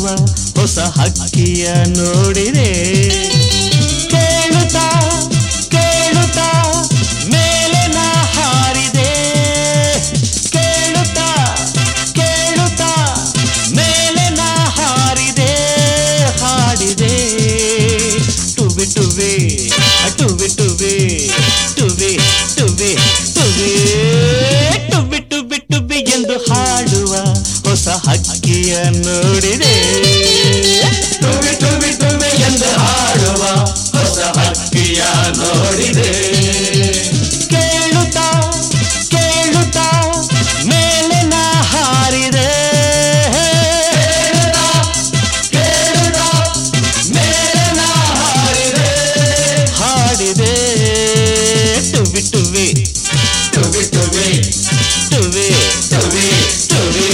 ಹೊಸ ಹಕ್ಕಿಯ ನೋಡಿದೆ ಕೇಳುತ್ತಾ ಕೇಳುತ್ತಾ ಮೇಲೆ ನಾ ಹಾರಿದೆ ಕೇಳುತ್ತಾ ಕೇಳುತ್ತಾ ಮೇಲೆ ನಾ ಹಾರಿದೆ ಹಾಡಿದೆ ಟುಬಿ ಟುಬಿ ಟುಬಿ ಟುಬಿ ಟುಬಿ ಟುಬಿ ಟುಬಿ ಟುಬಿ ಟುಬಿ ಟುಬಿ ಎಂದು ಹಾಡುವ ಹೊಸ ಹಕ್ಕಿಯ ನೋಡಿದೆ ಟುಬಿ ಟುಬಿ ಟುಬಿ ಎಂದು ಹಾಡುವ ಹೊಸ ಹಕ್ಕಿಯ ನೋಡಿದೆ ಕೇಳುತ್ತಾ ಕೇಳುತ್ತಾ ಮೇಲೆ ನಾ ಹಾರಿದೆ ಕೇಳುತ್ತಾ ಮೇಲೆ ನಾ ಹಾರಿದೆ ಹಾಡಿದೆ ಟುಬಿ ಟುಬಿ ಟುಬಿ ಟುಬಿ ಟುಬಿ ಟುಬಿ ಟುಬಿ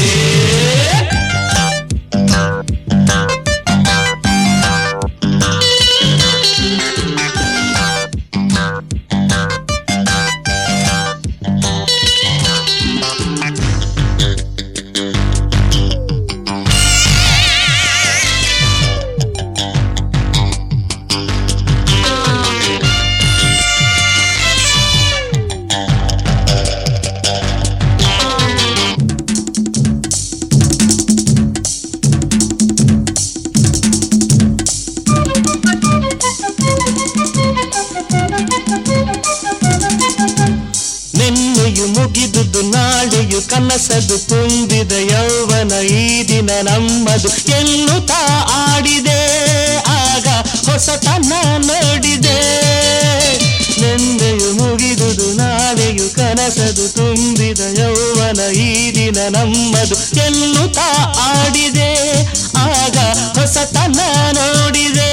ನಿನ್ನೆಯು ಮುಗಿದುದು ನಾಳೆಯು ಕನಸದು ತುಂಬಿದ ಯೌವನ ಈ ದಿನ ನಮ್ಮದು ಎನ್ನುತ್ತಾ ಆಡಿದೆ ಆಗ ಹೊಸತನ ನೋಡಿದೆ ನಿನ್ನೆಯು ಮುಗಿದುದು ನಾಳೆಯು ಕನಸದು ತುಂಬಿದ ಯೌವನ ಈ ದಿನ ನಮ್ಮದು ಎನ್ನುತ್ತಾ ಆಡಿದೆ ಆಗ ಹೊಸತನ ನೋಡಿದೆ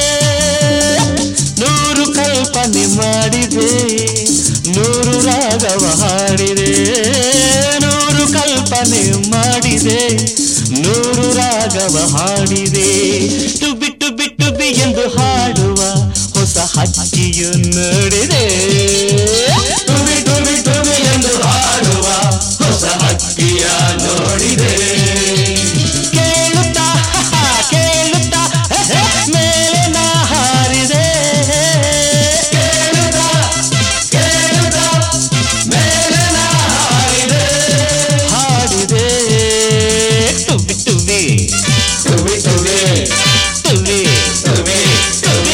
ನೂರು ಕಲ್ಪನೆ ಮಾಡಿದೆ ನೂರು ರಾಗವ ಹಾಡಿದೆ ನೂರು ಕಲ್ಪನೆ ಮಾಡಿದೆ ನೂರು ರಾಗವ ಹಾಡಿದೆ ಟುಬಿ ಟುಬಿ ಟುಬಿ ಎಂದು ಹಾಡುವ ಹೊಸ ಹಕ್ಕಿಯು ನೋಡಿದೆ ಟುಬಿ ಟುಬಿ ಟುಬಿ ಎಂದು ಹಾಡುವ ಹೊಸ ಹಕ್ಕಿಯ ನೋಡಿದೆ ಕೇಳುತ್ತಾ ಕೇಳುತ್ತಾ ಮೇಲೆ ನಾ ಹಾರಿದೆ ಕೇಳುತ್ತಾ ಕೇಳುತ್ತಾ ಮೇಲೆ ನಾ ಹಾರಿದೆ ಹಾಡಿದೆ ಟುಬಿ ಟುಬಿ ಟುಬಿ ಟುಬಿ ಟುಬಿ ಟುಬಿ ಟುಬಿ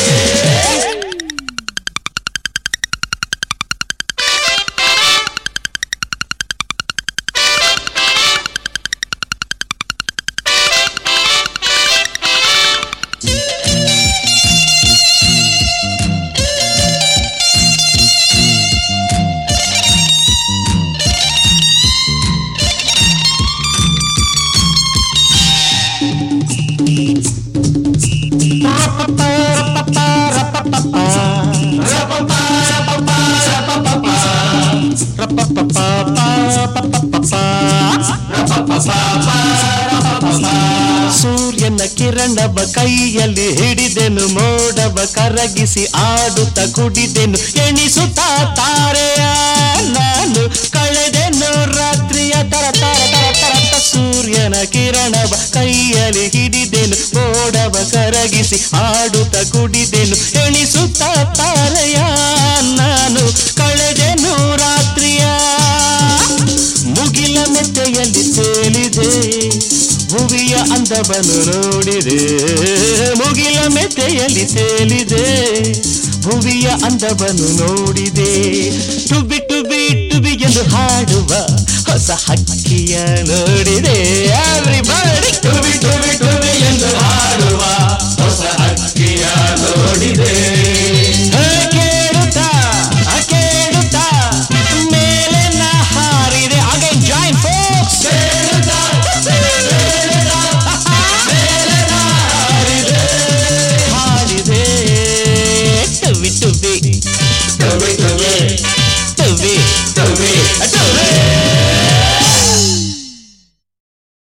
ಸೂರ್ಯನ ಕಿರಣವ ಕೈಯಲ್ಲಿ ಹಿಡಿದೆನು ಮೋಡವ ಕರಗಿಸಿ ಆಡುತ್ತ ಕುಡಿದೆನು ಎಣಿಸುತ್ತಾ ತಾರೆಯ ನಾನು ಕಳೆದೆನು ರಾತ್ರಿಯ ತರ ತರ ತರ ತರ ತ ಸೂರ್ಯನ ಕಿರಣವ ಕೈಯಲ್ಲಿ ಹಿಡಿದೆನು ಮೋಡವ ಕರಗಿಸಿ ಆಡುತ್ತ ಕುಡಿದೆನು ಎಣಿಸುತ್ತಾ ತಾರೆಯ ನಾನು ಕಳೆದೆನು ರಾತ್ರಿಯ ಮುಗಿಲ ಮೆತ್ತೆಯಲ್ಲಿ ತೇಲಿದೆ ಭುವಿಯ ಅಂದವನ್ನು ನೋಡಿದೆ ಮುಗಿಲ ಮೆತ್ತೆಯಲ್ಲಿ ತೇಲಿದೆ ಭುವಿಯ ಅಂದವನ್ನು ನೋಡಿದೆ ಟುಬಿ ಟುಬಿ ಟುಬಿ ಎಂದು ಹಾಡುವ ಹೊಸ ಹಕ್ಕಿಯ ನೋಡಿದೆ ಆ